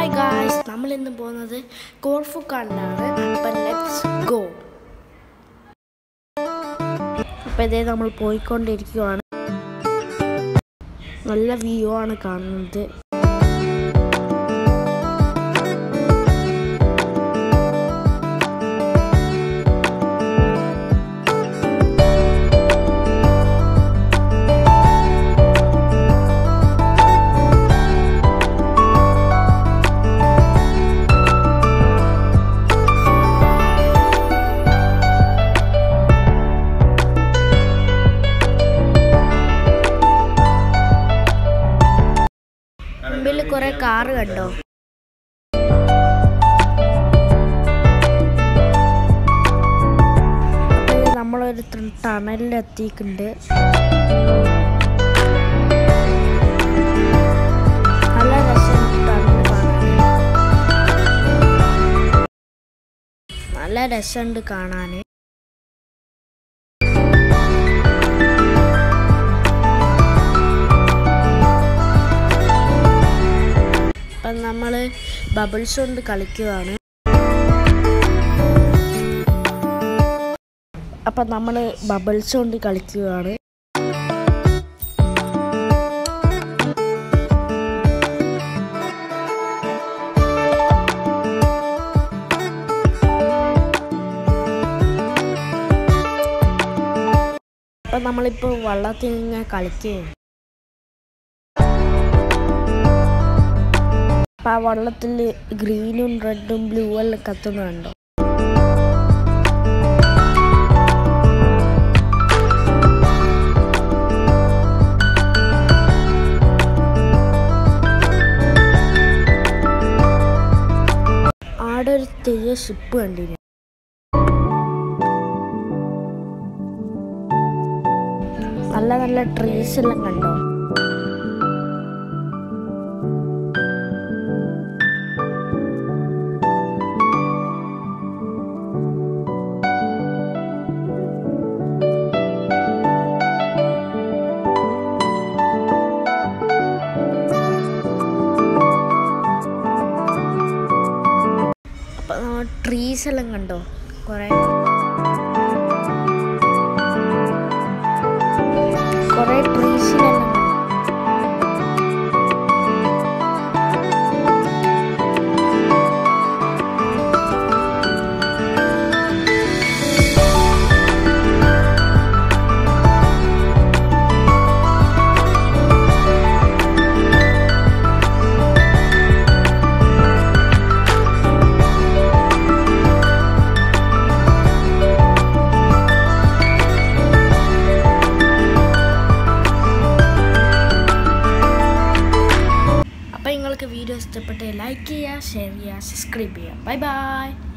hi guys നമ്മൾ ഇന്ന് പോകുന്നത് കോർഫുക്കാനിലാണ് അപ്പം ലെറ്റ്സ് ഗോ അപ്പം ഇതേ നമ്മൾ പോയിക്കൊണ്ടിരിക്കുകയാണ് നല്ല വ്യൂ ആണ് കാണുന്നത് മുമ്പിൽ കുറെ കാറ് കണ്ടോ അപ്പൊ ഇത് നമ്മളൊരു ടണലിൽ എത്തിയിട്ടുണ്ട് നല്ല രസമുണ്ട് ടണൽ കാണാൻ നല്ല രസമുണ്ട് കാണാൻ അപ്പം നമ്മൾ ബബിൾസ് കൊണ്ട് കളിക്കുകയാണ് അപ്പം നമ്മൾ ബബിൾസ് കൊണ്ട് കളിക്കുകയാണ് അപ്പം നമ്മളിപ്പോൾ വള്ളത്തിൽ ഇങ്ങനെ കളിക്കുകയാണ് അപ്പം ആ വെള്ളത്തിൽ ഗ്രീനും റെഡും ബ്ലൂ എല്ലാം കത്തുന്നുണ്ടോ ആടെ ഒരു തെയ്യ ഷിപ്പ് കണ്ടിന് നല്ല നല്ല ട്രീസ് എല്ലാം കണ്ടോ അപ്പൊ നമ്മൾ ട്രീസ് എല്ലാം കണ്ടോ കുറെ കുറെ ട്രീസിലെല്ലാം കണ്ടോ അപ്പോൾ നിങ്ങൾക്ക് വീഡിയോ ഇഷ്ടപ്പെട്ട ലൈക്ക് ചെയ്യുക ഷെയർ ചെയ്യുക സബ്സ്ക്രൈബ് ചെയ്യുക ബൈ ബൈ